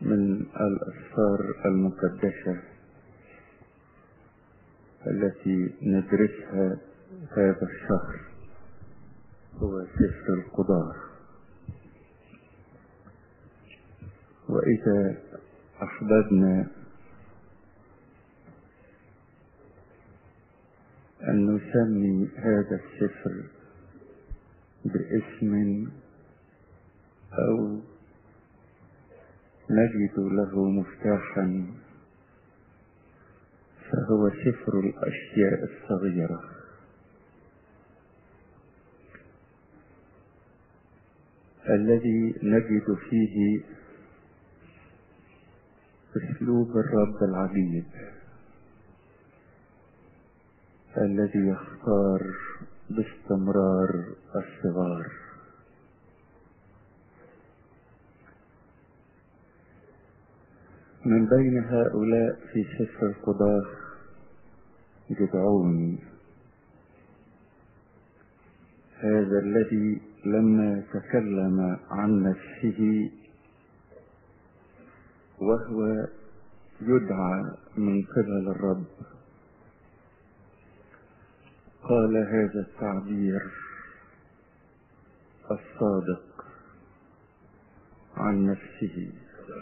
من الأسفار المقدسة التي ندرسها هذا الشهر هو سفر القدار وإذا أحببنا أن نسمي هذا السفر باسم أو نجد له مفتاحا فهو سفر الأشياء الصغيرة الذي نجد فيه اسلوب الرب العجيب الذي يختار باستمرار الصغار من بين هؤلاء في سفر القضاء جدعون هذا الذي لما تكلم عن نفسه وهو يدعى من قبل الرب قال هذا التعبير الصادق عن نفسه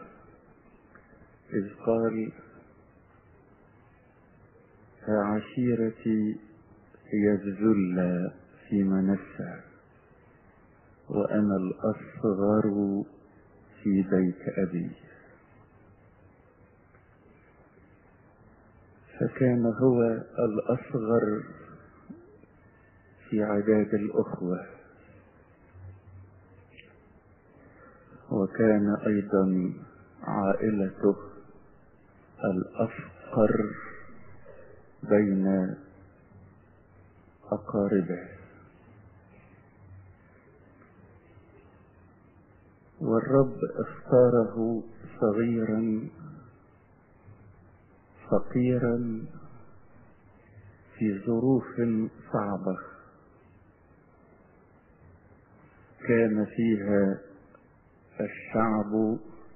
إذ قال عشيرتي هي الذل في منسى وأنا الأصغر في بيت أبي فكان هو الأصغر في عداد الأخوة وكان أيضا عائلته الأفقر بين أقاربه والرب اختاره صغيرا فقيرا في ظروف صعبة كان فيها الشعب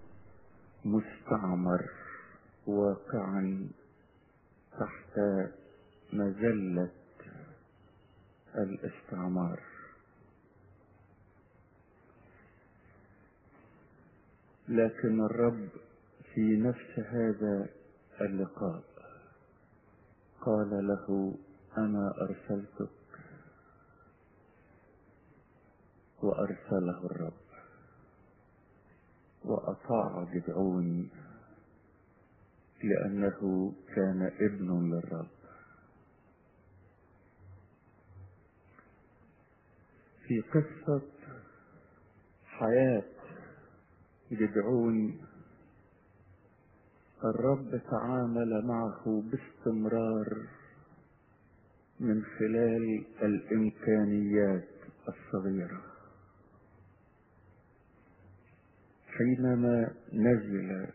مستعمر واقعا تحت مذلة الاستعمار لكن الرب في نفس هذا اللقاء قال له انا ارسلتك وارسله الرب واطاع جدعون لانه كان ابن للرب في قصه حياه جدعون الرب تعامل معه باستمرار من خلال الامكانيات الصغيره حينما نزل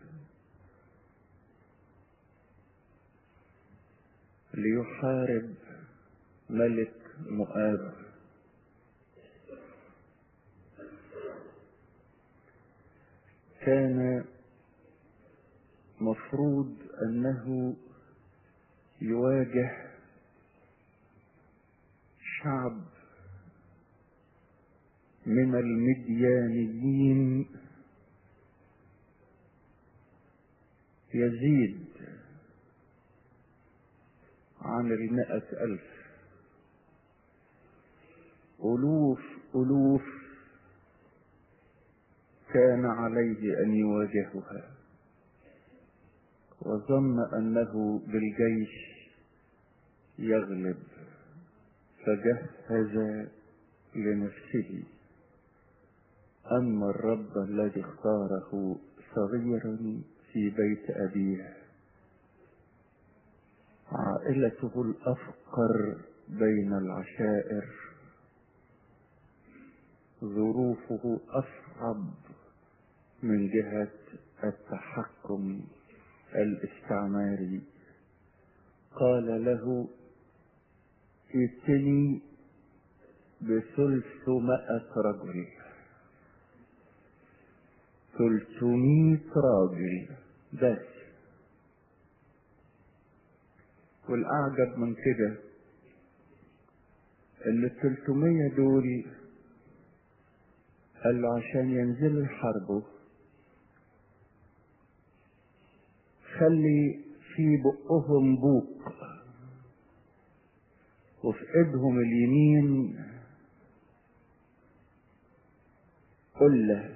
ليحارب ملك مؤاب كان مفروض انه يواجه شعب من المديانيين يزيد عن المائة ألف ألوف ألوف كان عليه أن يواجهها وظن أنه بالجيش يغلب فجهز لنفسه أما الرب الذي اختاره صغيرا في بيت أبيه عائلته الأفقر بين العشائر ظروفه أصعب من جهة التحكم الاستعماري قال له ائتني بثلثمائة رجل 300 راجل بس والأعجب من كده إن ال 300 دول قال له عشان ينزلوا يحاربوا خلي في بقهم بوق وفي ايدهم اليمين قلة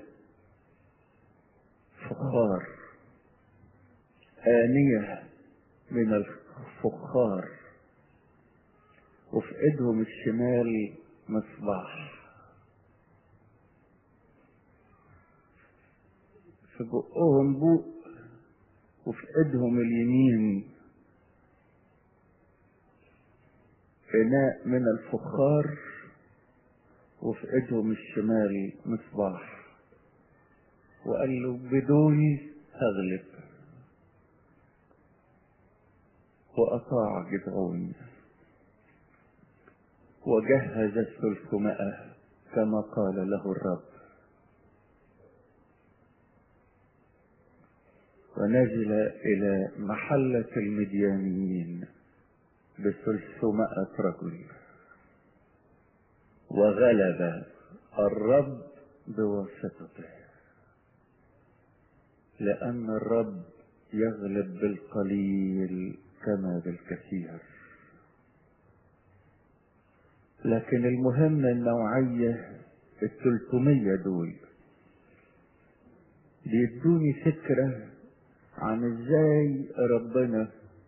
فخار آنية من الفخار وفي ايدهم الشمال مصباح في بقهم بوق وفي ايدهم اليمين إناء من الفخار وفي ايدهم الشمال مصباح وقال له بدوني هغلب وأطاع جدعون وجهز الثلثمائة كما قال له الرب ونزل إلى محلة المديانيين بثلثمائة رجل وغلب الرب بواسطته لأن الرب يغلب بالقليل كما بالكثير لكن المهم النوعية التلتمية دول بيدوني فكرة عن ازاي ربنا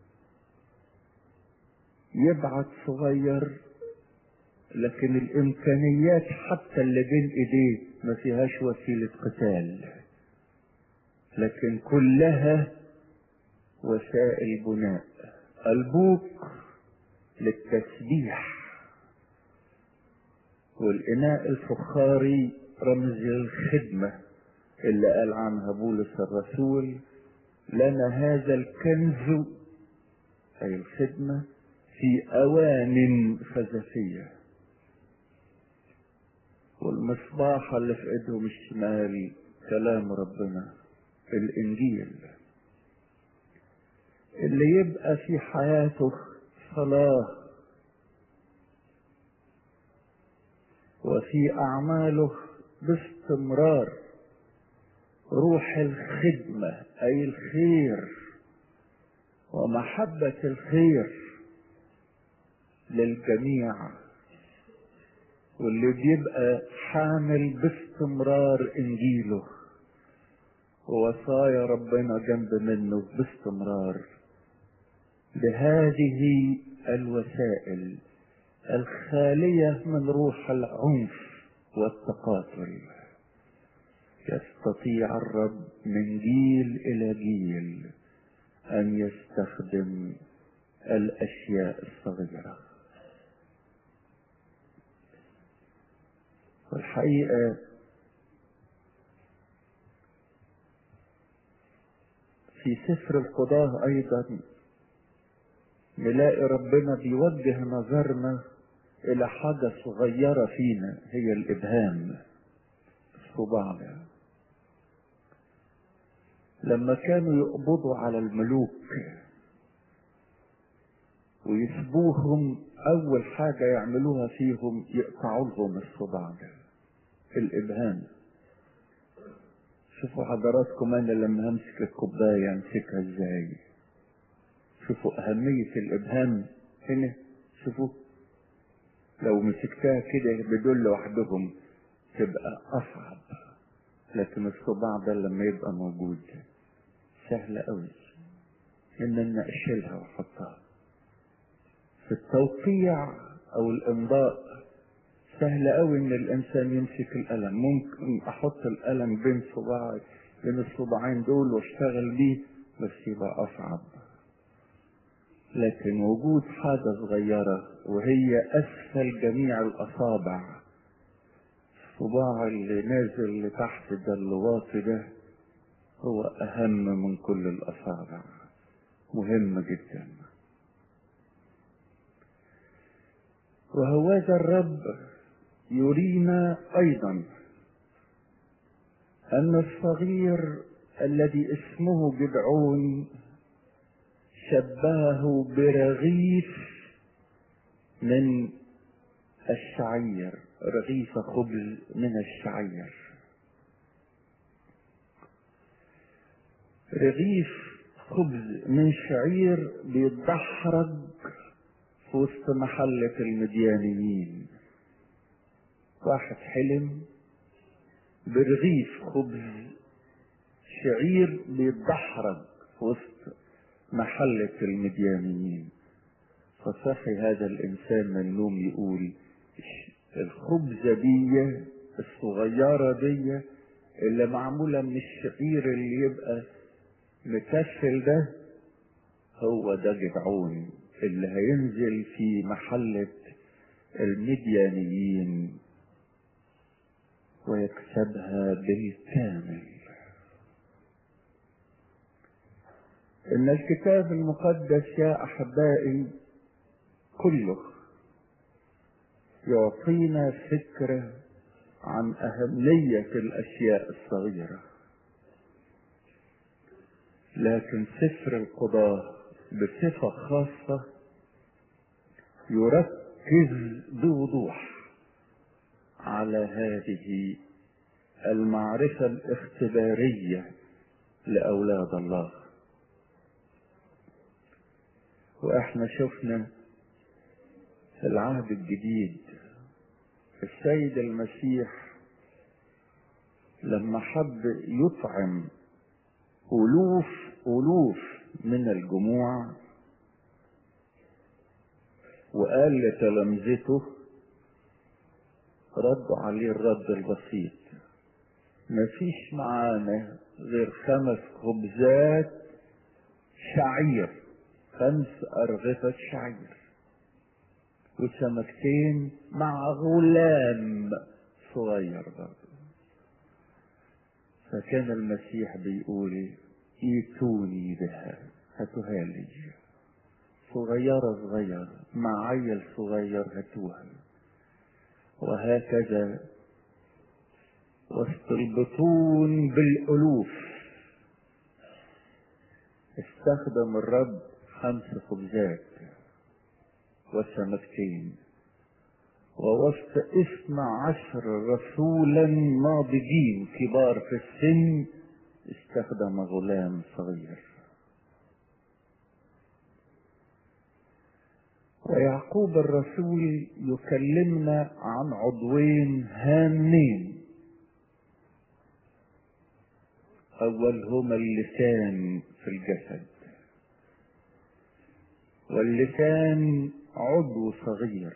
يبعت صغير لكن الامكانيات حتى اللي بين ايديه ما فيهاش وسيلة قتال لكن كلها وسائل بناء البوق للتسبيح والإناء الفخاري رمز الخدمة اللي قال عنها بولس الرسول لنا هذا الكنز أي الخدمة في أوان خزفية والمصباح اللي في ايدهم الشمال كلام ربنا الإنجيل اللي يبقى في حياته صلاة وفي أعماله باستمرار روح الخدمة أي الخير ومحبة الخير للجميع واللي بيبقى حامل باستمرار إنجيله ووصايا ربنا جنب منه باستمرار بهذه الوسائل الخالية من روح العنف والتقاتل يستطيع الرب من جيل إلى جيل أن يستخدم الأشياء الصغيرة والحقيقة في سفر القضاة أيضا نلاقي ربنا بيوجه نظرنا إلى حاجة صغيرة فينا هي الإبهام الصباع ده لما كانوا يقبضوا على الملوك ويسبوهم أول حاجة يعملوها فيهم يقطعوا لهم الصباع ده الإبهام شوفوا حضراتكم أنا لما همسك الكوباية أمسكها إزاي شوفوا أهمية الإبهام هنا شوفوا لو مسكتها كده بدول لوحدهم تبقى أصعب لكن الصباع ده لما يبقى موجود سهل قوي إن أنا أشيلها وأحطها في التوقيع أو الإمضاء سهل قوي إن الإنسان يمسك القلم ممكن أحط القلم بين صباعي بين الصباعين دول وأشتغل بيه بس يبقى أصعب لكن وجود حاجة صغيرة وهي أسفل جميع الأصابع الصباع اللي نازل لتحت ده اللي واطي ده هو أهم من كل الأصابع مهم جدا وهوذا الرب يرينا أيضا أن الصغير الذي اسمه جدعون شبهه برغيف من الشعير رغيف خبز من الشعير رغيف خبز من شعير بيتدحرج في وسط محلة المديانيين واحد حلم برغيف خبز شعير بيتدحرج في وسط محلة المديانيين فصحي هذا الإنسان من النوم يقول الخبزة دي الصغيرة دي اللي معمولة من الشعير اللي يبقى مكسل ده هو ده جدعون اللي هينزل في محلة المديانيين ويكسبها بالكامل ان الكتاب المقدس يا احبائي كله يعطينا فكرة عن اهمية الاشياء الصغيرة لكن سفر القضاء بصفة خاصة يركز بوضوح على هذه المعرفة الاختبارية لأولاد الله واحنا شفنا في العهد الجديد السيد المسيح لما حب يطعم ألوف ألوف من الجموع وقال لتلامذته ردوا عليه الرد البسيط مفيش معانا غير خمس خبزات شعير خمس أرغفة شعير وسمكتين مع غلام صغير برضه فكان المسيح بيقول ايتوني بها هاتوها لي صغيرة صغيرة مع عيل صغير هاتوها وهكذا وسط البطون بالألوف استخدم الرب خمس خبزات وسمكتين ووسط اثنى عشر رسولا ناضجين كبار في السن استخدم غلام صغير ويعقوب الرسول يكلمنا عن عضوين هامين اولهما اللسان في الجسد واللسان عضو صغير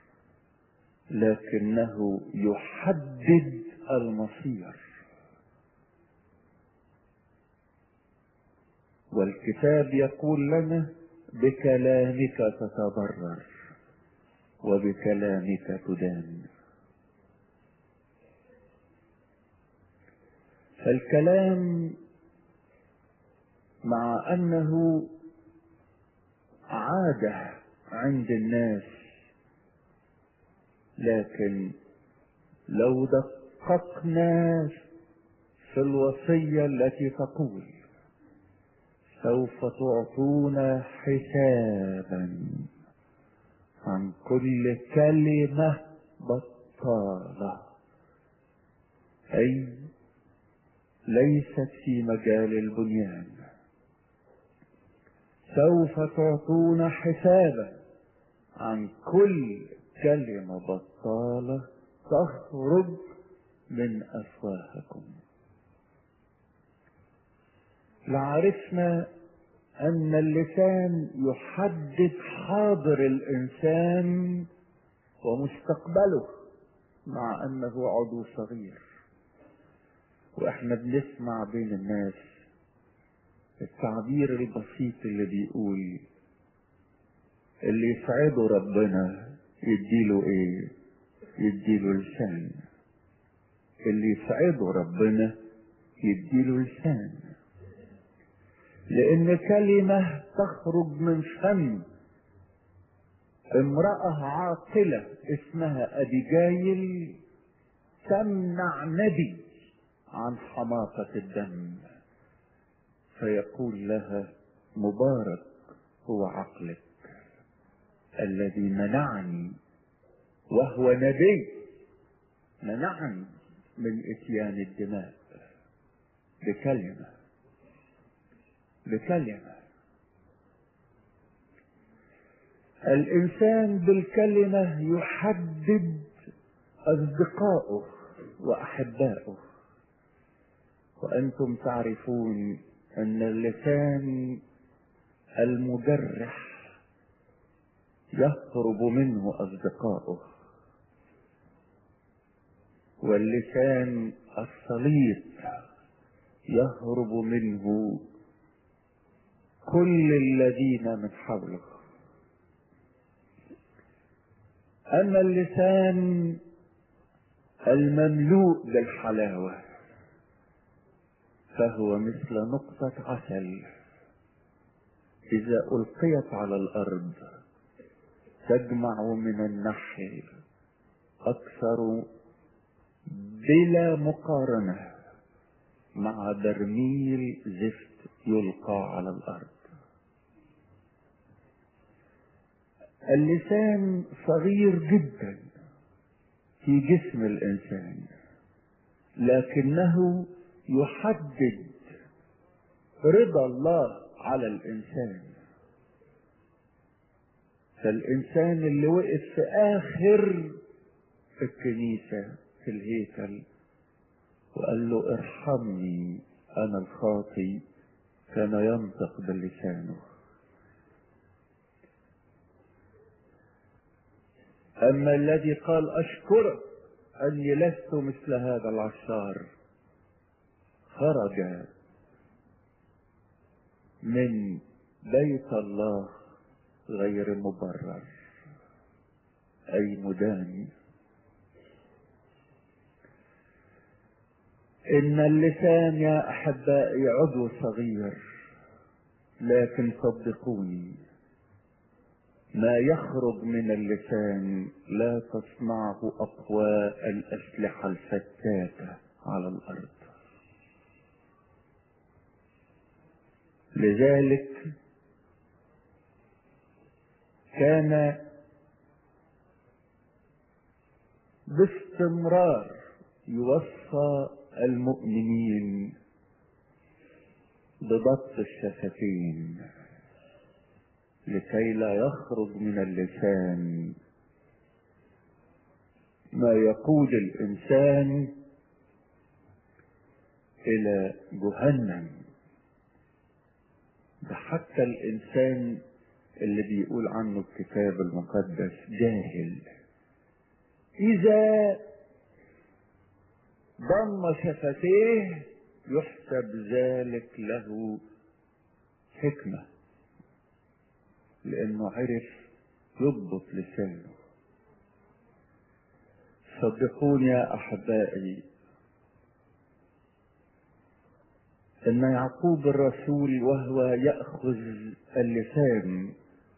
لكنه يحدد المصير والكتاب يقول لنا بكلامك تتضرر وبكلامك تدان فالكلام مع انه عاده عند الناس لكن لو دققنا في الوصيه التي تقول سوف تعطون حسابا عن كل كلمة بطالة أي ليست في مجال البنيان سوف تعطون حسابا عن كل كلمة بطالة تخرج من أفواهكم لعرفنا ان اللسان يحدد حاضر الانسان ومستقبله مع انه عضو صغير واحنا بنسمع بين الناس التعبير البسيط اللي بيقول اللي يسعده ربنا يديله ايه يديله لسان اللي يسعده ربنا يديله لسان لان كلمة تخرج من فم امرأة عاقلة اسمها ابيجايل تمنع نبي عن حماقة الدم فيقول لها مبارك هو عقلك الذي منعني وهو نبي منعني من اتيان الدماء بكلمة بكلمة الإنسان بالكلمة يحدد أصدقائه وأحبائه وأنتم تعرفون أن اللسان المجرح يهرب منه أصدقائه واللسان السليط يهرب منه كل الذين من حوله أما اللسان المملوء بالحلاوة فهو مثل نقطة عسل إذا ألقيت على الأرض تجمع من النحل أكثر بلا مقارنة مع برميل زفت يلقى على الأرض اللسان صغير جدا في جسم الإنسان لكنه يحدد رضا الله على الإنسان فالإنسان اللي وقف في آخر الكنيسة في الهيكل وقال له ارحمني أنا الخاطي كان ينطق بلسانه أما الذي قال أشكرك أني لست مثل هذا العشار خرج من بيت الله غير مبرر أي مدان إن اللسان يا أحبائي عضو صغير لكن صدقوني ما يخرج من اللسان لا تصنعه أقوى الأسلحة الفتاكة على الأرض لذلك كان باستمرار يوصى المؤمنين بضبط الشفتين لكي لا يخرج من اللسان ما يقود الانسان الى جهنم ده حتى الانسان اللي بيقول عنه الكتاب المقدس جاهل اذا ضم شفتيه يحسب ذلك له حكمه لانه عرف يضبط لسانه صدقوني يا احبائي ان يعقوب الرسول وهو ياخذ اللسان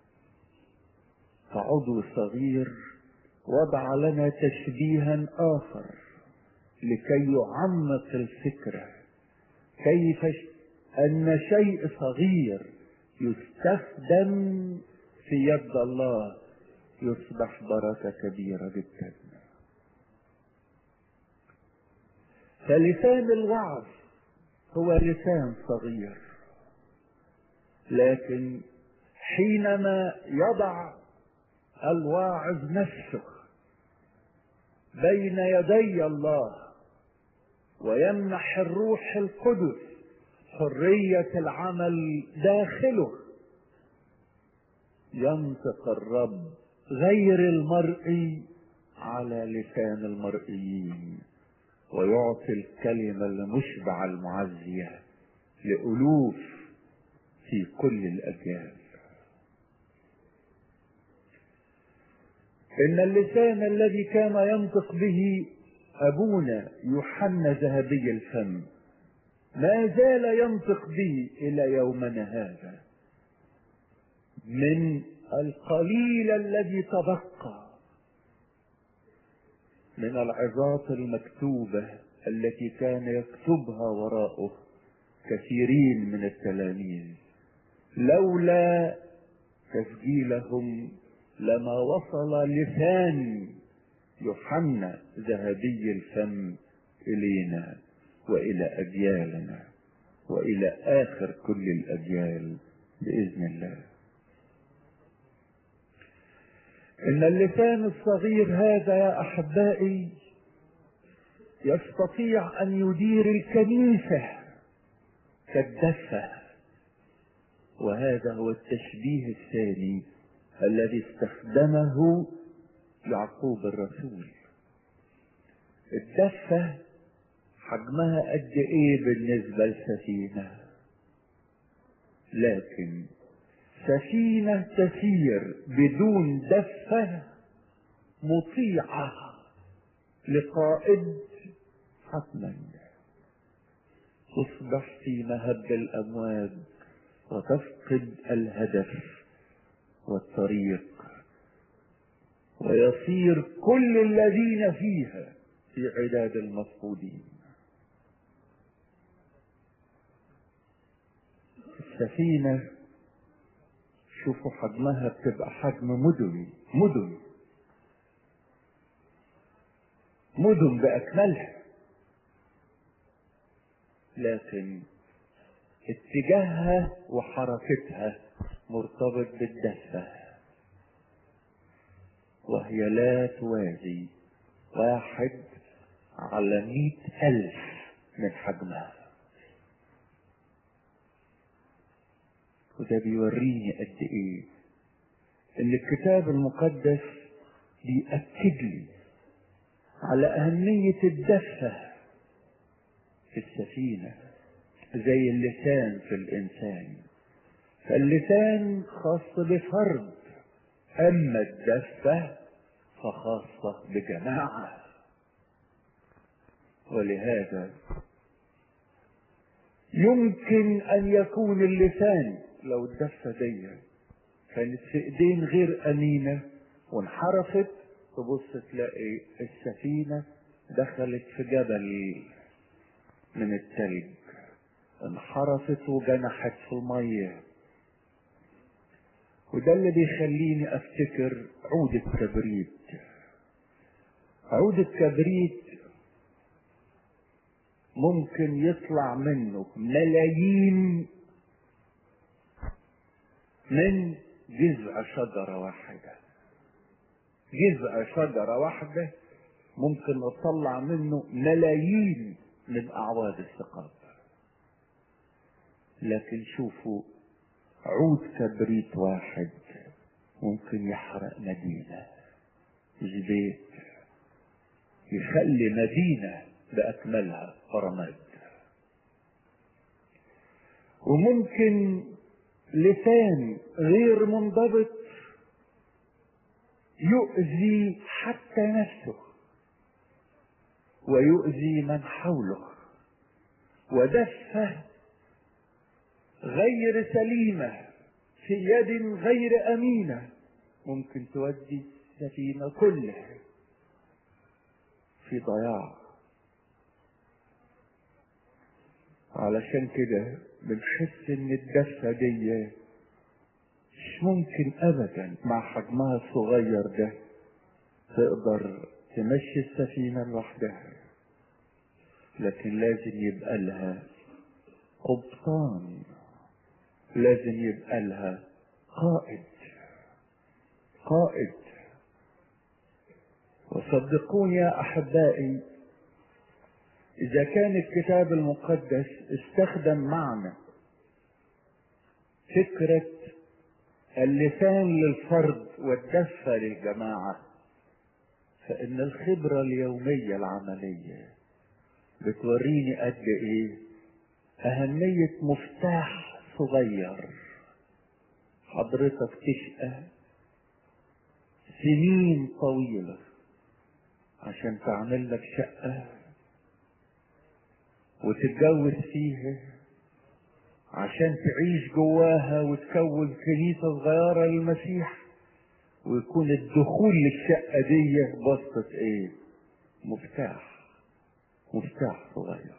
كعضو صغير وضع لنا تشبيها اخر لكي يعمق الفكره كيف ان شيء صغير يستخدم في يد الله يصبح بركه كبيره جدا فلسان الوعظ هو لسان صغير لكن حينما يضع الواعظ نفسه بين يدي الله ويمنح الروح القدس حرية العمل داخله ينطق الرب غير المرئي على لسان المرئيين ويعطي الكلمة المشبعة المعزية لألوف في كل الأجيال إن اللسان الذي كان ينطق به أبونا يوحنا ذهبي الفم ما زال ينطق به إلى يومنا هذا من القليل الذي تبقى من العظات المكتوبة التي كان يكتبها وراءه كثيرين من التلاميذ لولا تسجيلهم لما وصل لسان يوحنا ذهبي الفم الينا والى اجيالنا والى اخر كل الاجيال باذن الله ان اللسان الصغير هذا يا احبائي يستطيع ان يدير الكنيسه كالدفه وهذا هو التشبيه الثاني الذي استخدمه يعقوب الرسول الدفه حجمها قد ايه بالنسبه لسفينه لكن سفينة تسير بدون دفة مطيعة لقائد حتما تصبح في مهب الأمواج وتفقد الهدف والطريق ويصير كل الذين فيها في عداد المفقودين السفينه شوفوا حجمها بتبقى حجم مدن مدن مدن بأكملها لكن اتجاهها وحركتها مرتبط بالدفة وهي لا توازي واحد على مئة ألف من حجمها وده بيوريني قد ايه ان الكتاب المقدس بيأكد لي على أهمية الدفة في السفينة زي اللسان في الإنسان فاللسان خاص بفرد أما الدفة فخاصة بجماعة ولهذا يمكن أن يكون اللسان لو الدفة دي كانت في ايدين غير امينة وانحرفت تبص تلاقي السفينة دخلت في جبل من التلج انحرفت وجنحت في المية وده اللي بيخليني افتكر عود الكبريت عود الكبريت ممكن يطلع منه ملايين من جذع شجرة واحدة جذع شجرة واحدة ممكن نطلع منه ملايين من أعواد الثقاب لكن شوفوا عود كبريت واحد ممكن يحرق مدينة مش بيت يخلي مدينة بأكملها رماد وممكن لسان غير منضبط يؤذي حتى نفسه ويؤذي من حوله ودفه غير سليمه في يد غير امينه ممكن تودي السفينه كلها في ضياع علشان كده بنحس ان الدفة دي مش ممكن ابدا مع حجمها الصغير ده تقدر تمشي السفينة لوحدها لكن لازم يبقى لها قبطان لازم يبقى لها قائد قائد وصدقوني يا احبائي إذا كان الكتاب المقدس استخدم معنى فكرة اللسان للفرد والدفة للجماعة فإن الخبرة اليومية العملية بتوريني قد إيه أهمية مفتاح صغير حضرتك تشقى سنين طويلة عشان تعمل لك شقة وتتجوز فيها عشان تعيش جواها وتكون كنيسة صغيرة للمسيح ويكون الدخول للشقة دي بسطة ايه مفتاح مفتاح صغير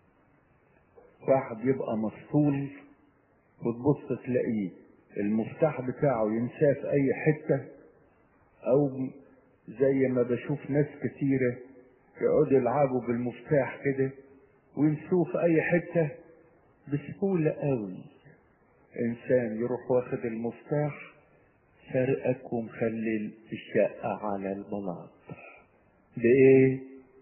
واحد يبقى مسطول وتبص تلاقيه المفتاح بتاعه ينساه في اي حتة او زي ما بشوف ناس كتيرة يقعدوا يلعبوا بالمفتاح كده وينسوه في اي حتة بسهولة قوي انسان يروح واخد المفتاح سرقك ومخلي الشقة على البلاط بايه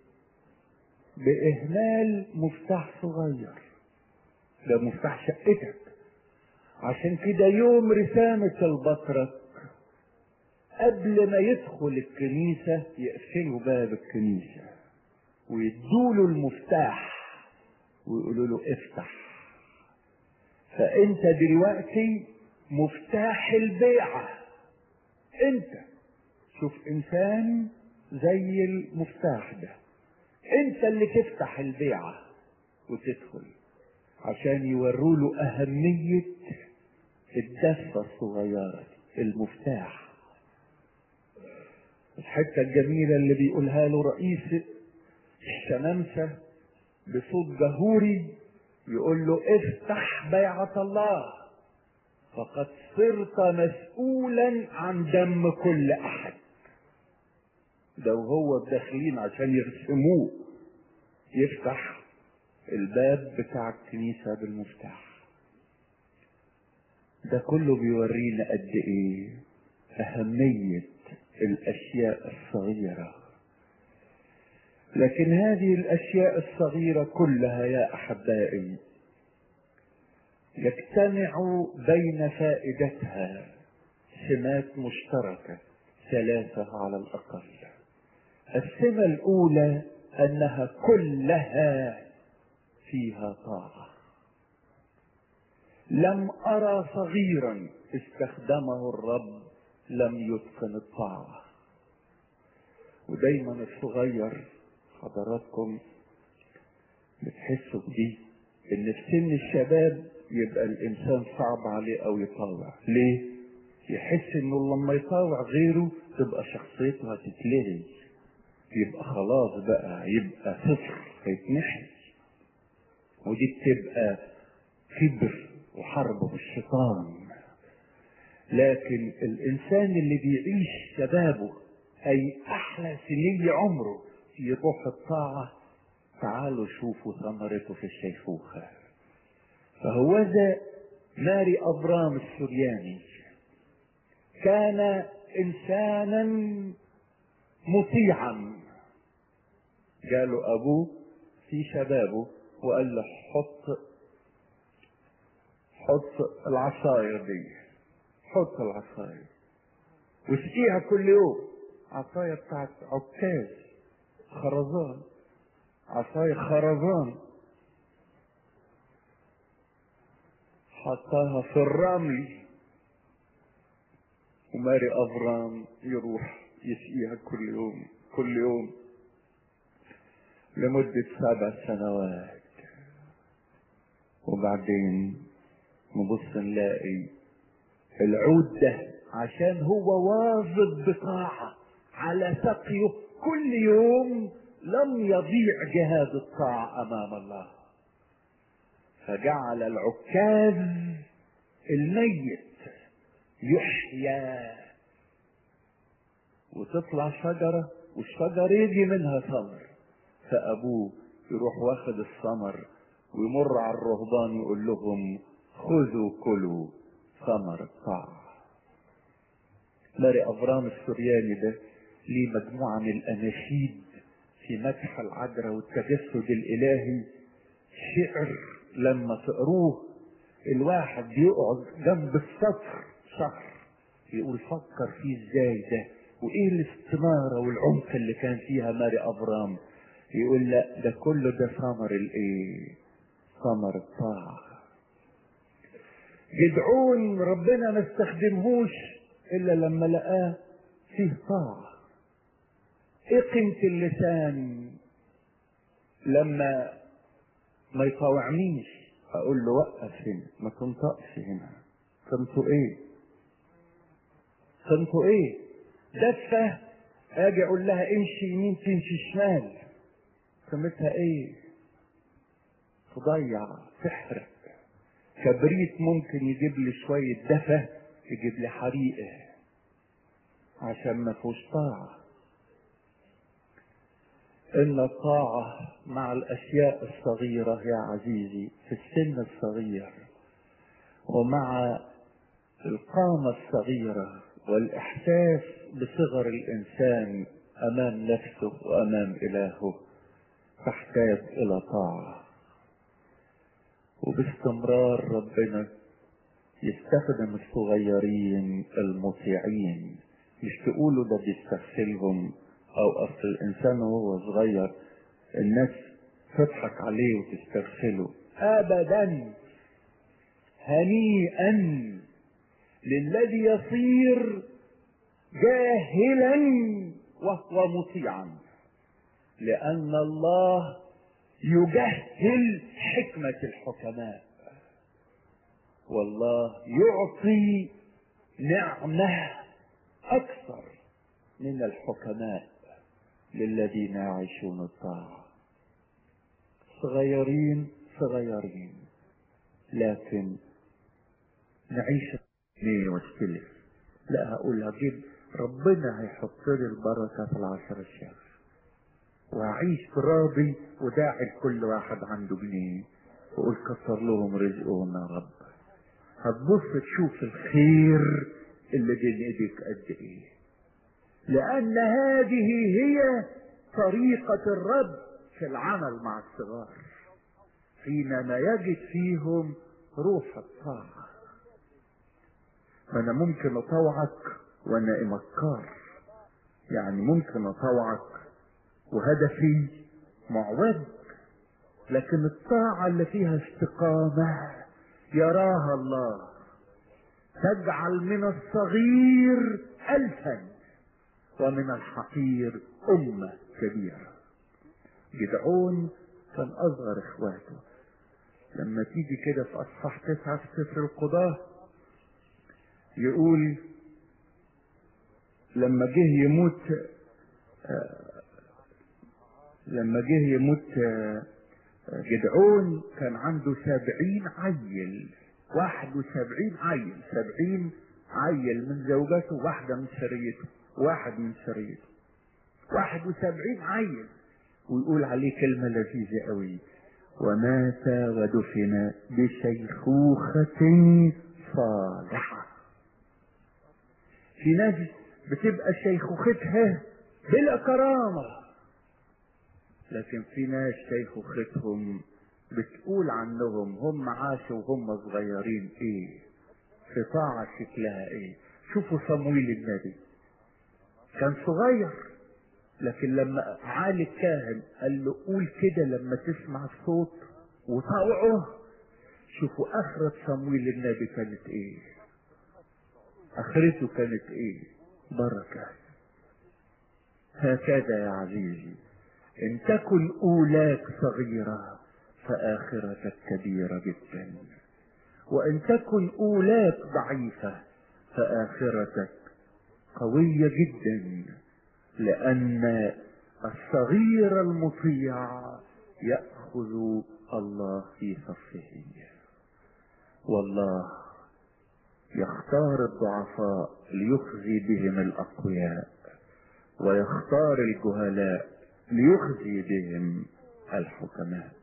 باهمال مفتاح صغير ده مفتاح شقتك عشان كده يوم رسامة البطرك قبل ما يدخل الكنيسة يقفلوا باب الكنيسة ويدوله المفتاح ويقولوا له افتح فانت دلوقتي مفتاح البيعة انت شوف انسان زي المفتاح ده انت اللي تفتح البيعة وتدخل عشان يوروا له اهمية الدفة الصغيرة المفتاح الحتة الجميلة اللي بيقولها له رئيس الشمامسة بصوت جهوري يقول له افتح بيعة الله فقد صرت مسؤولا عن دم كل احد ده وهو داخلين عشان يرسموه يفتح الباب بتاع الكنيسة بالمفتاح ده كله بيورينا قد ايه اهمية الاشياء الصغيرة لكن هذه الاشياء الصغيرة كلها يا احبائي يجتمع بين فائدتها سمات مشتركة ثلاثة على الأقل السمة الأولى أنها كلها فيها طاعة لم أرى صغيرا استخدمه الرب لم يتقن الطاعة ودايما الصغير حضراتكم بتحسوا بدي ان في سن الشباب يبقى الانسان صعب عليه او يطاوع ليه يحس انه لما يطاوع غيره تبقى شخصيته هتتلغي يبقى خلاص بقى يبقى صفر هيتنحي ودي بتبقى كبر وحرب بالشيطان لكن الانسان اللي بيعيش شبابه اي احلى سنين عمره في روح الطاعة تعالوا شوفوا ثمرته في الشيخوخة فهوذا ماري أبرام السرياني كان إنسانا مطيعا جاله أبوه في شبابه وقال له حط حط العصاير دي حط العصاير واسقيها كل يوم عصاية بتاعت عكاز خرزان عصاية خرزان حطها في الرمل وماري أفرام يروح يسقيها كل يوم كل يوم لمدة سبع سنوات وبعدين نبص نلاقي العود ده عشان هو واظب بطاعة على سقيه كل يوم لم يضيع جهاد الطاعة أمام الله فجعل العكاز الميت يحيا وتطلع شجرة والشجر يجي منها ثمر فأبوه يروح واخد الثمر ويمر على الرهبان يقول لهم خذوا كلوا ثمر الطاعة ماري أفرام السرياني ده ليه مجموعة من الأناشيد في مدح العذراء والتجسد الإلهي شعر لما تقروه الواحد يقعد جنب السطر شهر يقول فكر فيه ازاي ده وايه الاستنارة والعمق اللي كان فيها ماري ابرام يقول لا ده كله ده ثمر الايه ثمر الطاعة جدعون ربنا ما استخدمهوش الا لما لقاه فيه طاعة ايه قيمة اللسان لما ما يطاوعنيش اقول له وقف هنا ما تنطقش هنا قيمته ايه قيمته ايه دفة اجي اقول لها امشي يمين تمشي شمال قيمتها ايه تضيع تحرق كبريت ممكن يجيب لي شوية دفى يجيب لي حريقة عشان ما فيهوش طاعة إن الطاعة مع الأشياء الصغيرة يا عزيزي في السن الصغير ومع القامة الصغيرة والإحساس بصغر الإنسان أمام نفسه وأمام إلهه تحتاج إلى طاعة وباستمرار ربنا يستخدم الصغيرين المطيعين مش تقولوا ده بيستغسلهم او اصل الانسان وهو صغير الناس تضحك عليه وتستغسله ابدا هنيئا للذي يصير جاهلا وهو مطيعا لان الله يجهل حكمة الحكماء والله يعطي نعمة أكثر من الحكماء للذين يعيشون الطاعة صغيرين صغيرين لكن نعيش ليه واستلف لا هقول هجيب ربنا هيحط لي البركة في العشر الشهر وأعيش راضي وداعي لكل واحد عنده جنيه وقول كسر لهم رزقهم يا رب هتبص تشوف الخير اللي بين ايديك قد ايه لان هذه هي طريقة الرب في العمل مع الصغار حينما يجد فيهم روح الطاعة فانا ممكن اطوعك وانا مكار يعني ممكن اطوعك وهدفي معوج لكن الطاعة اللي فيها استقامة يراها الله تجعل من الصغير ألفا ومن الحقير أمة كبيرة جدعون كان أصغر إخواته لما تيجي كده في أصحاح تسعة في سفر القضاة يقول لما جه يموت لما جه يموت جدعون كان عنده سبعين عيل واحد وسبعين عيل سبعين عيل من زوجته واحدة من سريته واحد من سريته واحد وسبعين عيل ويقول عليه كلمة لذيذة قوي ومات ودفن بشيخوخة صالحة في ناس بتبقى شيخوختها بلا كرامة لكن في ناس شيخوختهم بتقول عنهم هم عاشوا وهم صغيرين ايه في طاعة شكلها ايه شوفوا صمويل النبي كان صغير لكن لما عالي الكاهن قال له قول كده لما تسمع الصوت وطوعه شوفوا اخرة صمويل النبي كانت ايه اخرته كانت ايه بركة هكذا يا عزيزي ان تكن اولاك صغيرة فاخرتك كبيرة جدا وان تكن اولاك ضعيفة فاخرتك قوية جدا لان الصغير المطيع يأخذ الله في صفه والله يختار الضعفاء ليخزي بهم الاقوياء ويختار الجهلاء ليخزي بهم الحكماء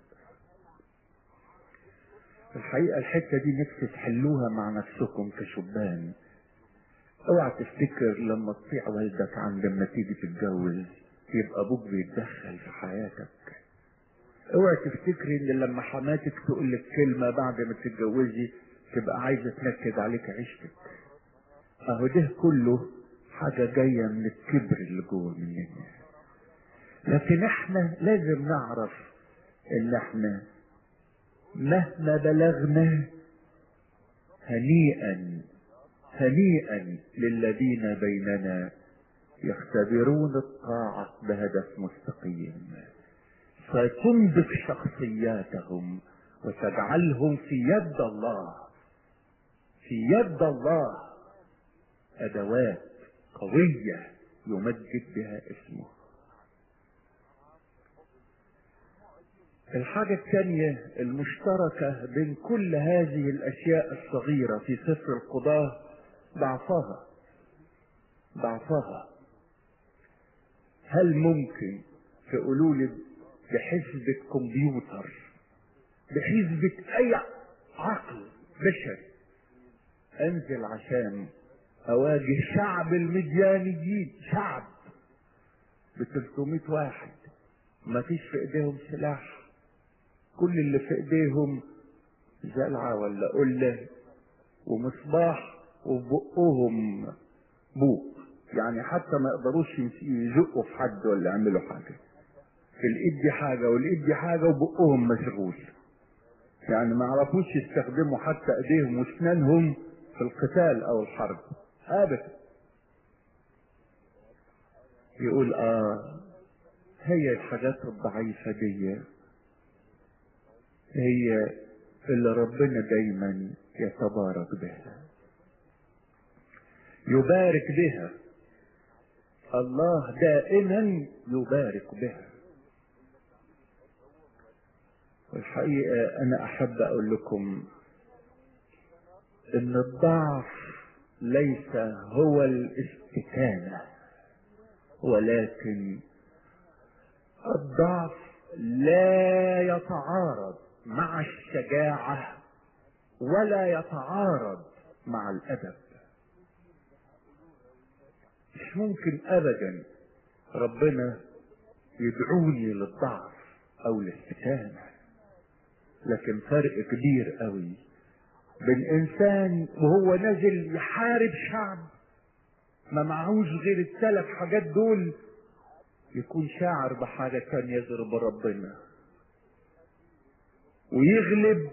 الحقيقة الحتة دي نفسي تحلوها مع نفسكم كشبان اوعى تفتكر لما تطيع والدك عند لما تيجي تتجوز يبقى ابوك بيتدخل في حياتك اوعى تفتكري ان لما حماتك تقول لك كلمة بعد ما تتجوزي تبقى عايزة تنكد عليك عيشتك اهو ده كله حاجة جاية من الكبر اللي جوه مننا لكن احنا لازم نعرف ان احنا مهما بلغنا هنيئا هنيئا للذين بيننا يختبرون الطاعة بهدف مستقيم فتنضف شخصياتهم وتجعلهم في يد الله في يد الله ادوات قوية يمجد بها اسمه الحاجة الثانية المشتركة بين كل هذه الأشياء الصغيرة في سفر القضاة ضعفها ضعفها هل ممكن تقولوا لي بحسبة كمبيوتر بحسبة أي عقل بشري أنزل عشان أواجه شعب المديانيين شعب ب 300 واحد ما فيش في ايديهم سلاح كل اللي في ايديهم زلعة ولا قلة ومصباح وبقهم بوق يعني حتى ما يقدروش يزقوا في حد ولا يعملوا حاجة في الايد دي حاجة والايد دي حاجة وبقهم مشغول يعني ما عرفوش يستخدموا حتى ايديهم واسنانهم في القتال او الحرب ابدا يقول اه هي الحاجات الضعيفة دي هي اللي ربنا دايما يتبارك بها يبارك بها الله دائما يبارك بها والحقيقة أنا أحب أقول لكم إن الضعف ليس هو الاستكانة ولكن الضعف لا يتعارض مع الشجاعة ولا يتعارض مع الأدب مش ممكن أبدا ربنا يدعوني للضعف أو الاستكانة لكن فرق كبير قوي بين إنسان وهو نازل يحارب شعب ما معهوش غير الثلاث حاجات دول يكون شاعر بحاجة تانية غير بربنا ويغلب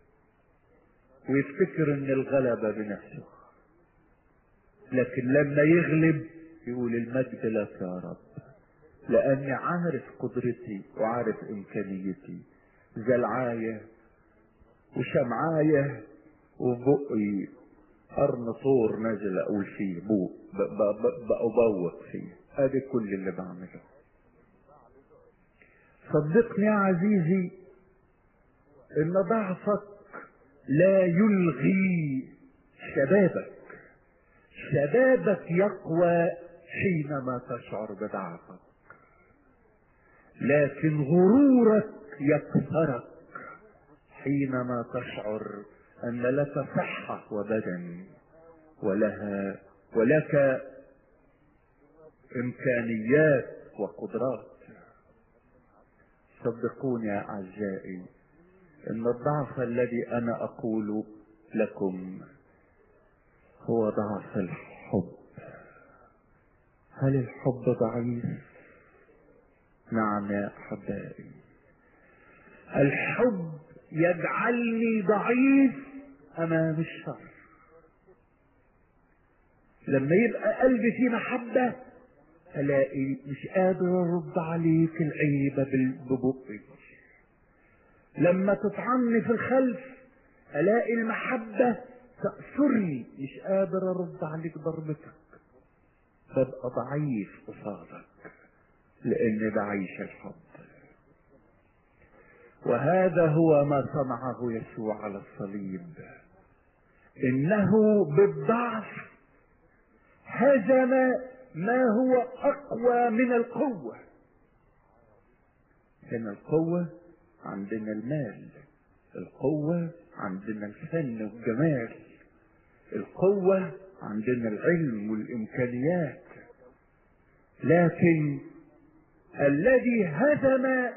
ويفتكر ان الغلبة بنفسه لكن لما يغلب يقول المجد لك يا رب لاني عارف قدرتي وعارف امكانيتي زلعاية وشمعاية وبقي قرن طور نازل اقول فيه بوق بأبوق فيه ادي كل اللي بعمله صدقني يا عزيزي ان ضعفك لا يلغي شبابك شبابك يقوى حينما تشعر بضعفك لكن غرورك يكسرك حينما تشعر ان لك صحة وبدن ولها ولك امكانيات وقدرات صدقوني يا اعزائي ان الضعف الذي انا اقول لكم هو ضعف الحب هل الحب ضعيف نعم يا احبائي الحب يجعلني ضعيف امام الشر لما يبقى قلبي فيه محبه الاقي مش قادر ارد عليك العيبة ببقي لما تطعني في الخلف الاقي المحبة تأثرني مش قادر ارد عليك ضربتك ببقى ضعيف قصادك لان بعيش الحب وهذا هو ما صنعه يسوع على الصليب انه بالضعف هزم ما هو اقوى من القوة هنا القوة عندنا المال القوة عندنا الفن والجمال القوة عندنا العلم والامكانيات لكن الذي هزم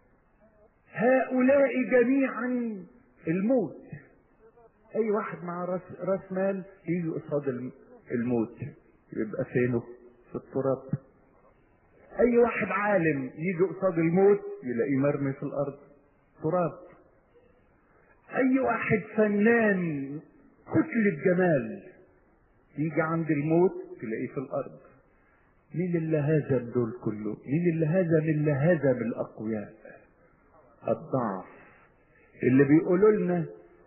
هؤلاء جميعا الموت اي واحد مع راس, راس مال يجي قصاد الموت يبقى فينه في التراب اي واحد عالم يجي قصاد الموت يلاقيه مرمي في الارض تراب اي واحد فنان كتلة جمال يجي عند الموت تلاقيه في الارض مين اللي هزم دول كله مين اللي هزم اللي هزم الاقوياء الضعف اللي بيقولوا لنا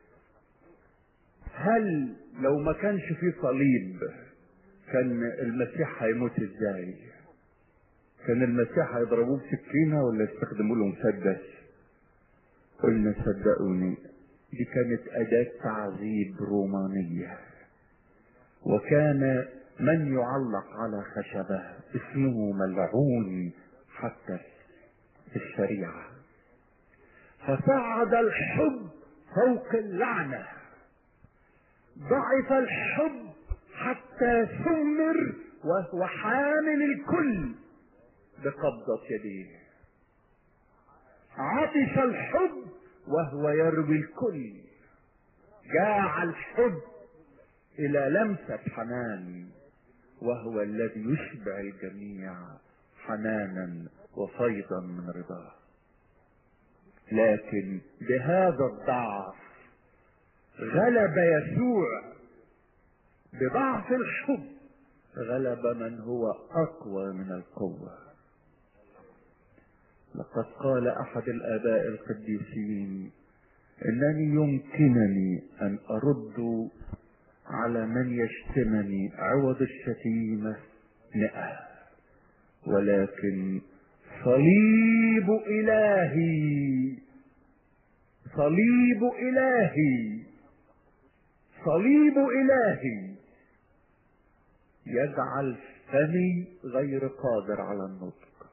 هل لو ما كانش في صليب كان المسيح هيموت ازاي كان المسيح هيضربوه بسكينه ولا يستخدموا له مسدس قلنا صدقوني دي كانت أداة تعذيب رومانية وكان من يعلق على خشبة اسمه ملعون حتى في الشريعة فصعد الحب فوق اللعنة ضعف الحب حتى ثمر وهو حامل الكل بقبضة يديه عطش الحب وهو يروي الكل جاع الحب الى لمسة حنان وهو الذي يشبع الجميع حنانا وفيضا من رضاه لكن بهذا الضعف غلب يسوع بضعف الحب غلب من هو اقوى من القوه لقد قال احد الاباء القديسين انني يمكنني ان ارد على من يشتمني عوض الشتيمة مئة ولكن صليب الهي صليب الهي صليب الهي يجعل فمي غير قادر على النطق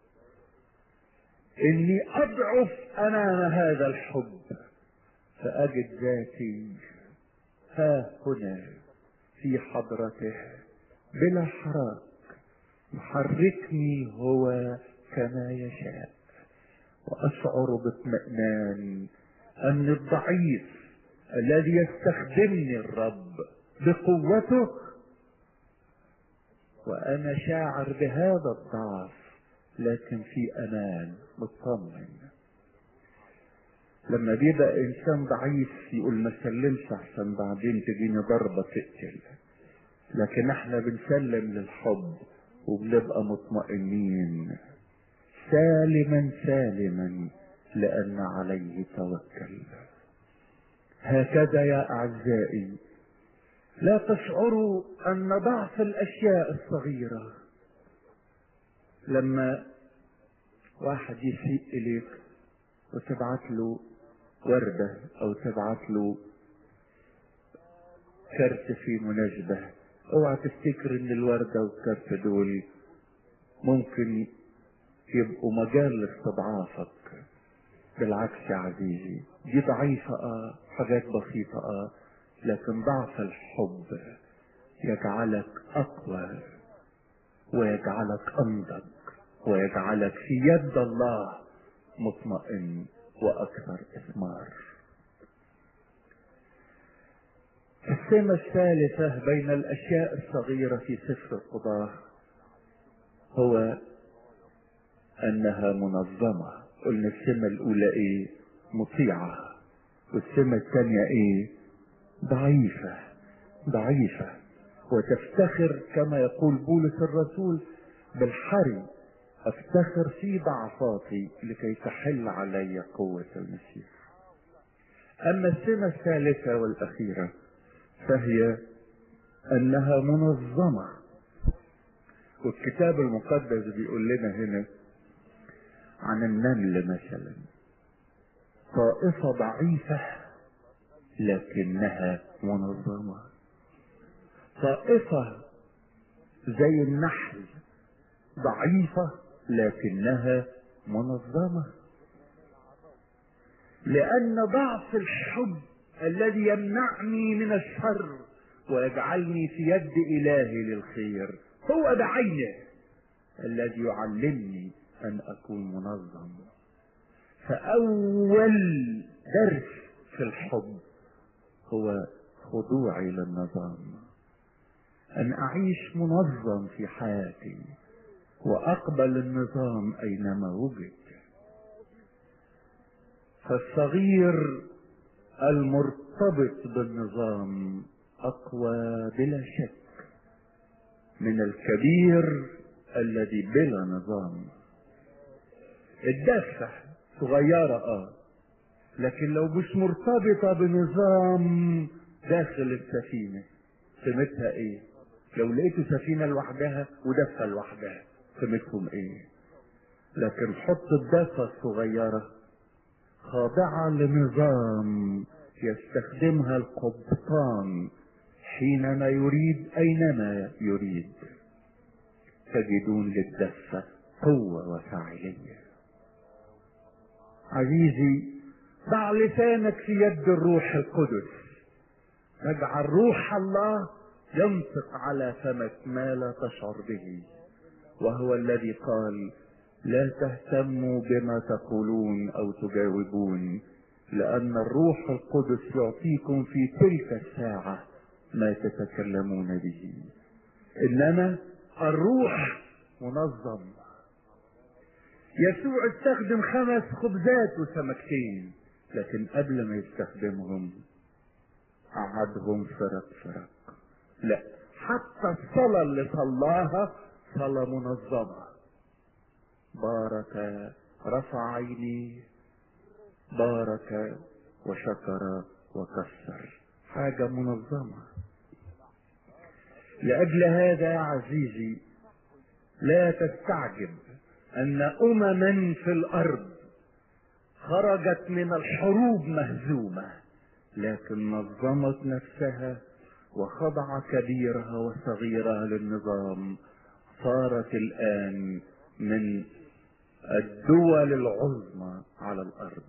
اني اضعف امام هذا الحب فاجد ذاتي ها هنا في حضرته بلا حراك يحركني هو كما يشاء واشعر باطمئنان ان الضعيف الذي يستخدمني الرب بقوته وانا شاعر بهذا الضعف لكن في امان مطمن لما بيبقى انسان ضعيف يقول ما سلمش احسن بعدين تجيني ضربة تقتل لكن احنا بنسلم للحب وبنبقى مطمئنين سالما سالما لان عليه توكل هكذا يا اعزائي لا تشعروا ان ضعف الاشياء الصغيرة لما واحد يسيء اليك وتبعت له وردة او تبعت له كرت في مناسبة اوعى تفتكر ان الوردة والكرت دول ممكن يبقوا مجال لاستضعافك بالعكس يا عزيزي دي ضعيفة اه حاجات بسيطة اه لكن ضعف الحب يجعلك اقوى ويجعلك انضج ويجعلك في يد الله مطمئن واكثر اثمار السمة الثالثة بين الاشياء الصغيرة في سفر القضاء هو انها منظمة قلنا السمة الاولى ايه مطيعة والسمة الثانية ايه ضعيفة ضعيفة وتفتخر كما يقول بولس الرسول بالحري افتخر في ضعفاتي لكي تحل علي قوة المسيح اما السمة الثالثة والاخيرة فهي انها منظمة والكتاب المقدس بيقول لنا هنا عن النمل مثلا طائفة ضعيفة لكنها منظمة طائفة زي النحل ضعيفة لكنها منظمة لأن ضعف الحب الذي يمنعني من الشر ويجعلني في يد إلهي للخير هو بعينه الذي يعلمني أن أكون منظم فأول درس في الحب هو خضوعي للنظام أن أعيش منظم في حياتي وأقبل النظام أينما وجد فالصغير المرتبط بالنظام أقوى بلا شك من الكبير الذي بلا نظام الدفة صغيرة اه لكن لو مش مرتبطة بنظام داخل السفينة قيمتها ايه لو لقيتوا سفينة لوحدها ودفة لوحدها قيمتهم ايه لكن حط الدفة الصغيرة خاضعة لنظام يستخدمها القبطان حينما يريد أينما يريد تجدون للدفة قوة وفاعلية عزيزي ضع لسانك في يد الروح القدس اجعل روح الله ينطق على فمك ما لا تشعر به وهو الذي قال لا تهتموا بما تقولون او تجاوبون لان الروح القدس يعطيكم في تلك الساعه ما تتكلمون به انما الروح منظم يسوع استخدم خمس خبزات وسمكتين لكن قبل ما يستخدمهم قعدهم فرق فرق لا حتى الصلاة اللي صلاها صلاة منظمة بارك رفع عينيه بارك وشكر وكسر حاجة منظمة لأجل هذا يا عزيزي لا تستعجب أن أمما في الأرض خرجت من الحروب مهزومة لكن نظمت نفسها وخضع كبيرها وصغيرها للنظام صارت الآن من الدول العظمى على الأرض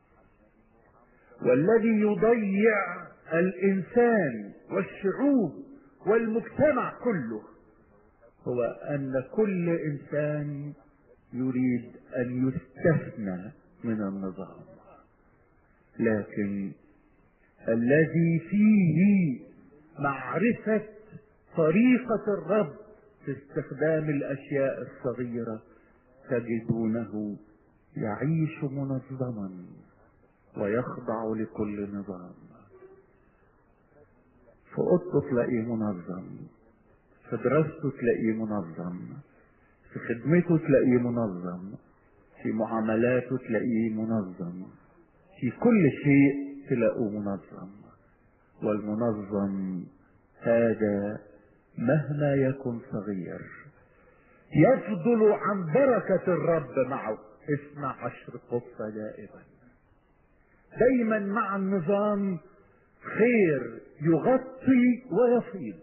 والذي يضيع الإنسان والشعوب والمجتمع كله هو أن كل إنسان يريد أن يستثنى من النظام لكن الذي فيه معرفة طريقة الرب في استخدام الأشياء الصغيرة تجدونه يعيش منظما ويخضع لكل نظام في اوضته تلاقيه منظم في دراسته تلاقيه منظم في خدمته تلاقيه منظم في معاملاته تلاقيه منظم في كل شيء تلاقوه منظم والمنظم هذا مهما يكن صغير يفضل عن بركة الرب معه اسمع عشر قصة دائما دايما مع النظام خير يغطي ويفيض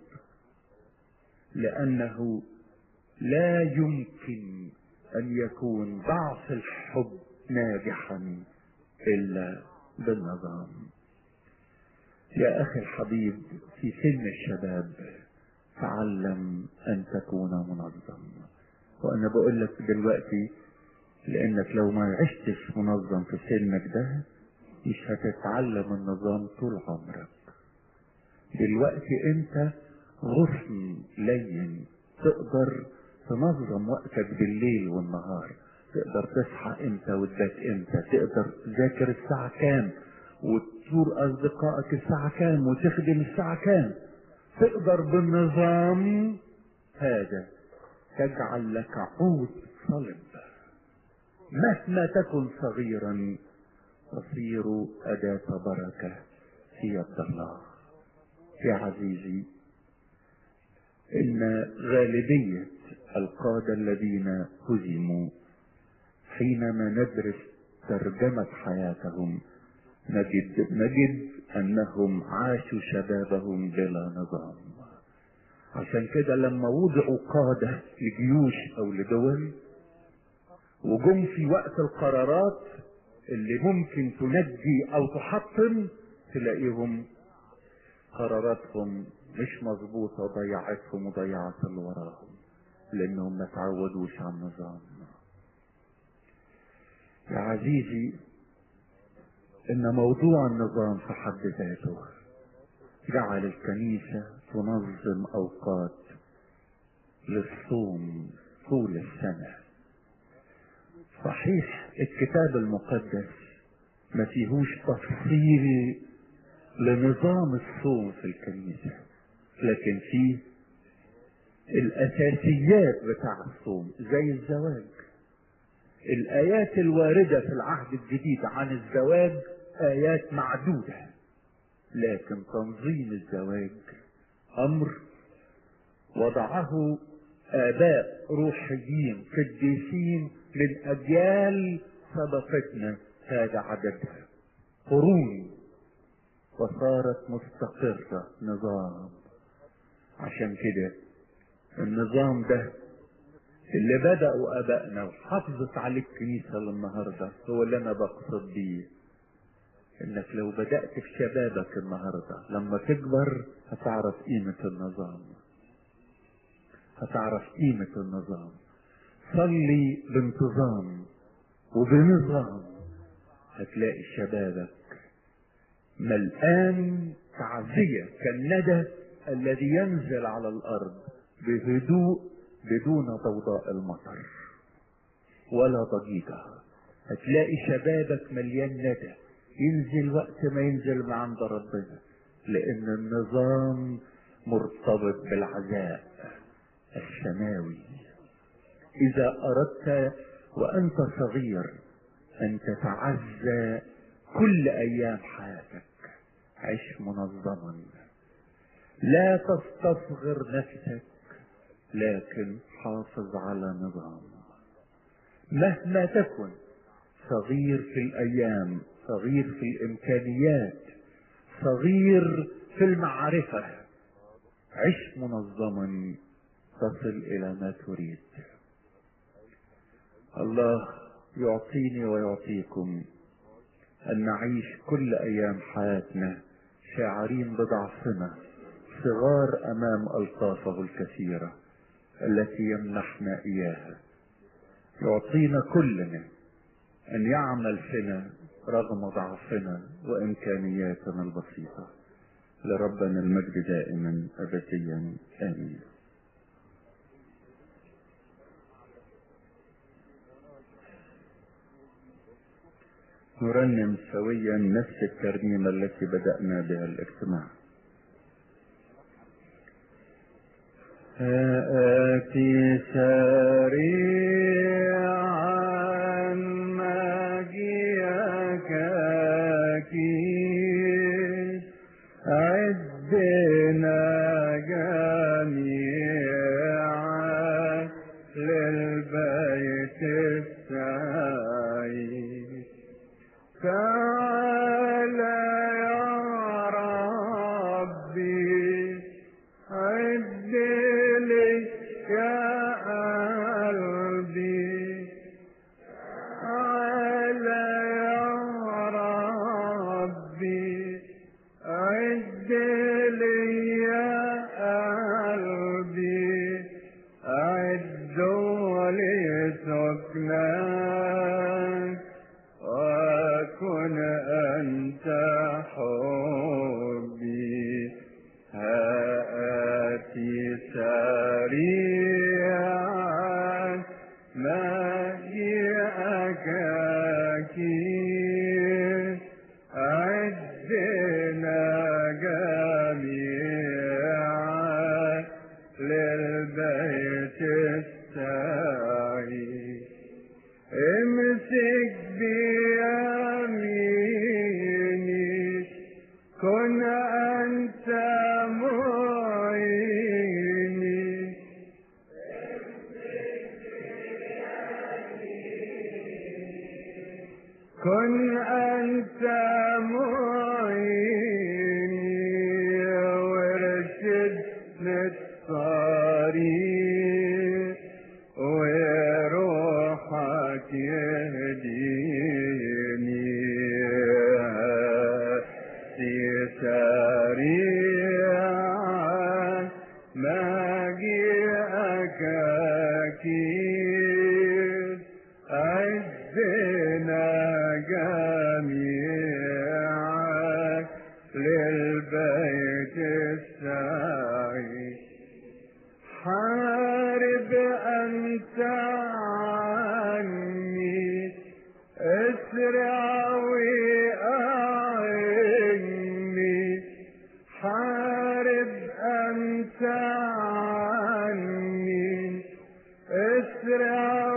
لأنه لا يمكن أن يكون ضعف الحب ناجحا إلا بالنظام يا أخي الحبيب في سن الشباب تعلم أن تكون منظم وأنا بقول لك دلوقتي لأنك لو ما عشتش منظم في سنك ده مش هتتعلم النظام طول عمرك دلوقتي انت غصن لين تقدر تنظم وقتك بالليل والنهار تقدر تصحى امتى وتبات امتى تقدر تذاكر الساعة كام وتزور اصدقائك الساعة كام وتخدم الساعة كام تقدر بالنظام هذا تجعل لك عود صلب مهما تكن صغيرا تصير أداة بركة في يد الله يا عزيزي إن غالبية القادة الذين هزموا حينما ندرس ترجمة حياتهم نجد نجد أنهم عاشوا شبابهم بلا نظام عشان كده لما وضعوا قادة لجيوش أو لدول وجم في وقت القرارات اللي ممكن تنجي او تحطم تلاقيهم قراراتهم مش مظبوطه ضيعتهم وضيعت اللي وراهم لانهم ما تعودوش على النظام يا عزيزي ان موضوع النظام في حد ذاته جعل الكنيسه تنظم اوقات للصوم طول السنه صحيح الكتاب المقدس ما فيهوش تفصيل لنظام الصوم في الكنيسة لكن فيه الأساسيات بتاع الصوم زي الزواج الآيات الواردة في العهد الجديد عن الزواج آيات معدودة لكن تنظيم الزواج أمر وضعه آباء روحيين قديسين للأجيال سبقتنا هذا عددها قرون وصارت مستقرة نظام عشان كده النظام ده اللي بدأوا أبائنا وحافظت عليه الكنيسة للنهاردة هو اللي أنا بقصد بيه إنك لو بدأت في شبابك النهاردة لما تكبر هتعرف قيمة النظام هتعرف قيمة النظام صلي بانتظام وبنظام هتلاقي شبابك ملآن تعزية كالندى الذي ينزل على الأرض بهدوء بدون ضوضاء المطر ولا ضجيجة هتلاقي شبابك مليان ندى ينزل وقت ما ينزل من عند ربنا لأن النظام مرتبط بالعزاء السماوي إذا أردت وأنت صغير أن تتعزى كل أيام حياتك عش منظما لا تستصغر نفسك لكن حافظ على نظام مهما تكن صغير في الأيام صغير في الإمكانيات صغير في المعرفة عش منظما تصل إلى ما تريد الله يعطيني ويعطيكم أن نعيش كل أيام حياتنا شاعرين بضعفنا صغار أمام ألطافه الكثيرة التي يمنحنا إياها يعطينا كلنا أن يعمل فينا رغم ضعفنا وإمكانياتنا البسيطة لربنا المجد دائما أبديا آمين نرنم سويا نفس الترنيمة التي بدأنا بها الاجتماع آتي سريعا مجيئك أكيد عدنا جميعا للبيت السعيد تعالى يا ربي عد لي يا قلبي تعالى يا ربي عد لي يا قلبي عد لسكنك وكن أنت حبي هاتي سريعا مجيئك أكيد عدنا جميعا للبيت السعيد امسك بيميني كن أنت معيني كن أنت معيني وارشدني الطريق وروحك يهديني في سريعا مجيئك أكيد عدنا جميعا للبيت السعيد حارب أنت عني اسرع وأعني حارب أنت عني اسرع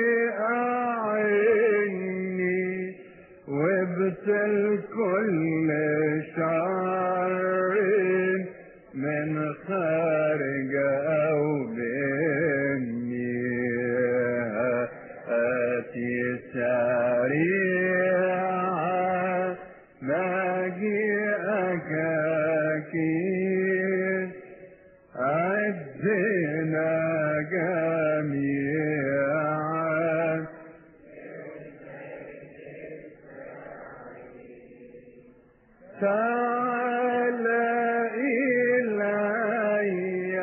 وأعني وابتل كل شر من خارج أو مني آتي سريعا عدنا جميعا تعالى إلي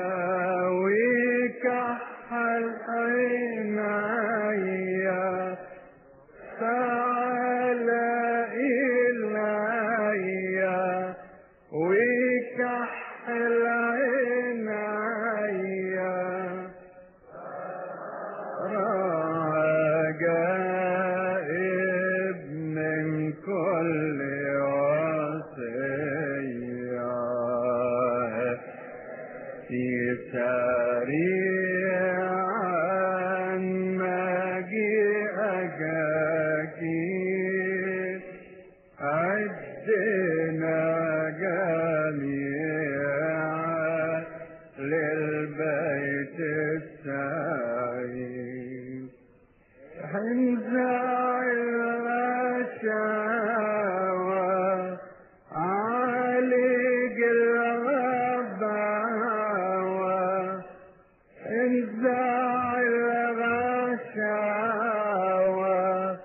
وكحل عيني تعالى إلي وكحل عيني رجائب من كل وصية في سريعا مجيئك أكيد عدنا جميعا للبيت السعيد حنزع الغشاوة عالج الغباوة انزع الغشاوة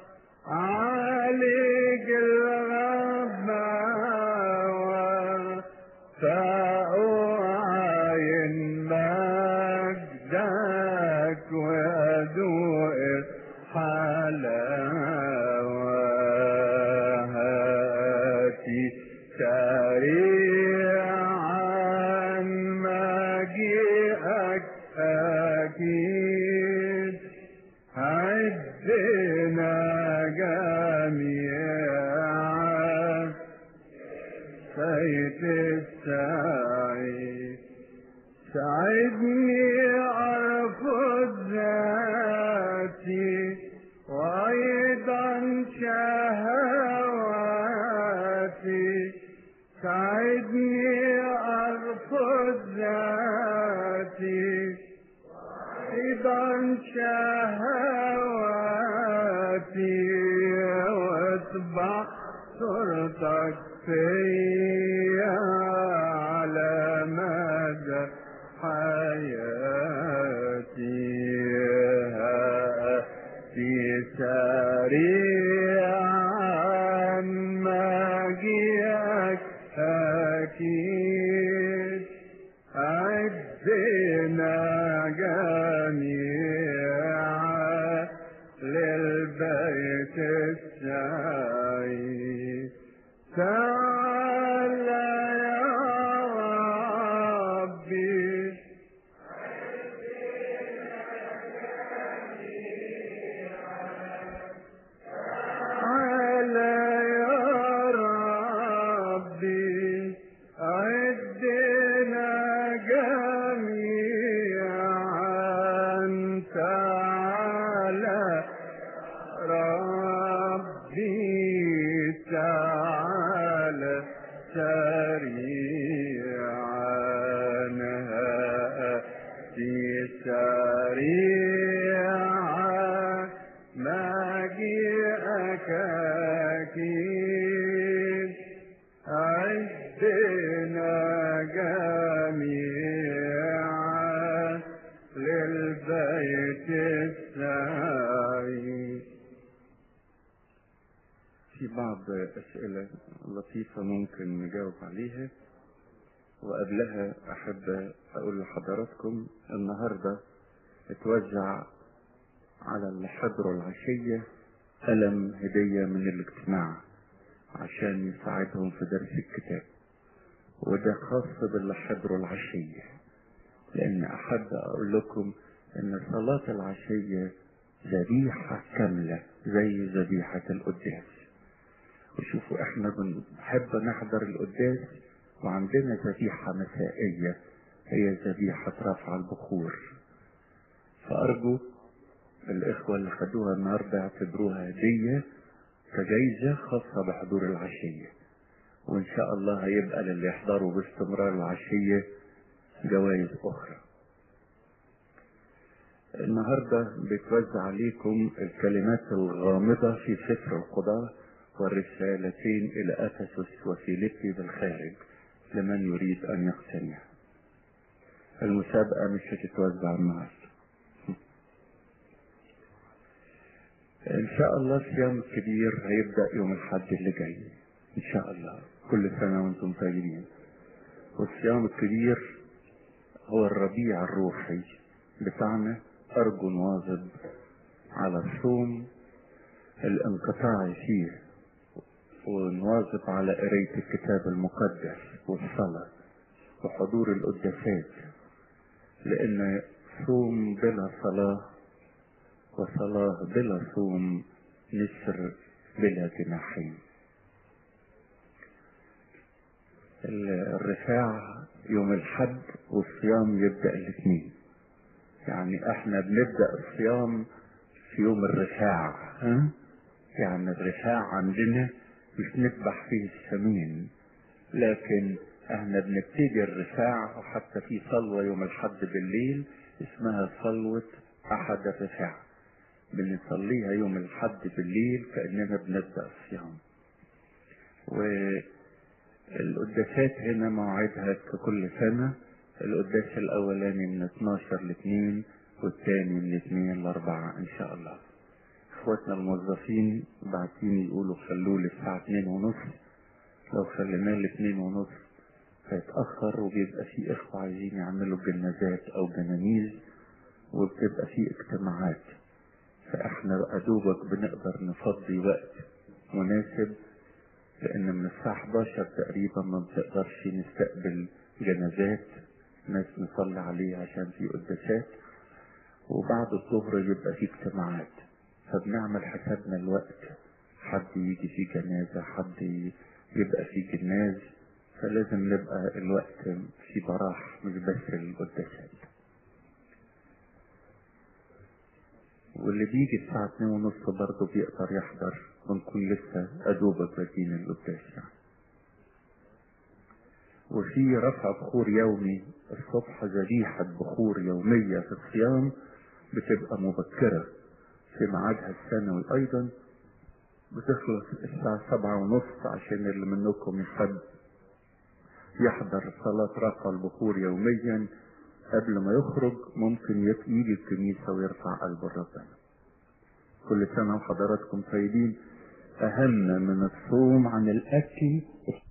عالج الغباوة فأعين مجدك وأدوء الحلاوة هاتي سريعا مجيئك أكيد عدنا جميعا سيد السعيد ساعدني أرفض ذاتي وأيضا شهواتي ساعدني أرفض ذاتي أيضا شهواتي واتبع صورتك فيا على مدى حياتي في سريعا مجيئك أكيد عدنا جميعا للبيت السعيد تعالى يا ربي على يا ربي عدنا جميعا تعالى ربي تعالى سريعا في سريعا مجيئك أكيد عدنا جميعا للبيت السعيد في بعض أسئلة لطيفة ممكن نجاوب عليها وقبلها أحب أقول لحضراتكم النهاردة اتوزع على اللي حضروا العشية قلم هدية من الاجتماع عشان يساعدهم في درس الكتاب وده خاص باللي حضروا العشية لأن أحب أقول لكم إن صلاة العشية ذبيحة كاملة زي ذبيحة القداس وشوفوا احنا بنحب نحضر القداس وعندنا ذبيحة مسائية هي ذبيحة رفع البخور فأرجو الإخوة اللي خدوها النهاردة يعتبروها هدية كجايزة خاصة بحضور العشية وإن شاء الله هيبقى للي يحضروا باستمرار العشية جوائز أخرى النهاردة بتوزع عليكم الكلمات الغامضة في سفر القضاء والرسالتين إلى أفسس وفيليبي بالخارج لمن يريد أن يقتنع المسابقة مش هتتوزع النهاردة ان شاء الله الصيام الكبير هيبدأ يوم الحد اللي جاي ان شاء الله كل سنة وانتم طيبين والصيام الكبير هو الربيع الروحي بتاعنا ارجو نواظب على الصوم الانقطاع فيه ونواظب على قراية الكتاب المقدس والصلاة وحضور القداسات لأن صوم بلا صلاة وصلاة بلا صوم نسر بلا جناحين الرفاع يوم الحد والصيام يبدأ الاثنين يعني احنا بنبدأ الصيام في يوم الرفاع ها؟ يعني الرفاع عندنا مش نذبح فيه السمين لكن احنا بنبتدي الرفاع وحتى في صلوة يوم الحد بالليل اسمها صلوة احد الرفاع بنصليها يوم الحد بالليل كأننا بنبدأ الصيام والقداسات هنا موعدها ككل سنة القداس الأولاني من 12 ل 2 والثاني من 2 ل 4 إن شاء الله إخواتنا الموظفين باعتين يقولوا خلوه للساعة 2 ونص لو خليناه ل 2 ونص هيتأخر وبيبقى في إخوة عايزين يعملوا جنازات أو جنانيز وبتبقى في اجتماعات فاحنا بقى دوبك بنقدر نفضي وقت مناسب لان من الساعة 11 تقريبا ما بنقدرش نستقبل جنازات ناس نصلي عليه عشان في قداسات وبعد الظهر يبقى في اجتماعات فبنعمل حسابنا الوقت حد يجي في جنازة حد يبقى في جناز فلازم نبقى الوقت في براح مش بس القداسات واللي بيجي الساعة اتنين ونص برضه بيقدر يحضر ونكون لسه أدوبك بادين القداس يعني. وفي رفع بخور يومي الصبح ذبيحة بخور يومية في الصيام بتبقى مبكرة في ميعادها السنوي أيضا بتخلص الساعة سبعة ونص عشان اللي منكم يحب يحضر صلاة رفع البخور يوميا قبل ما يخرج ممكن يجي الكنيسة ويرفع قلب ربنا كل سنة وحضراتكم طيبين أهم من الصوم عن الأكل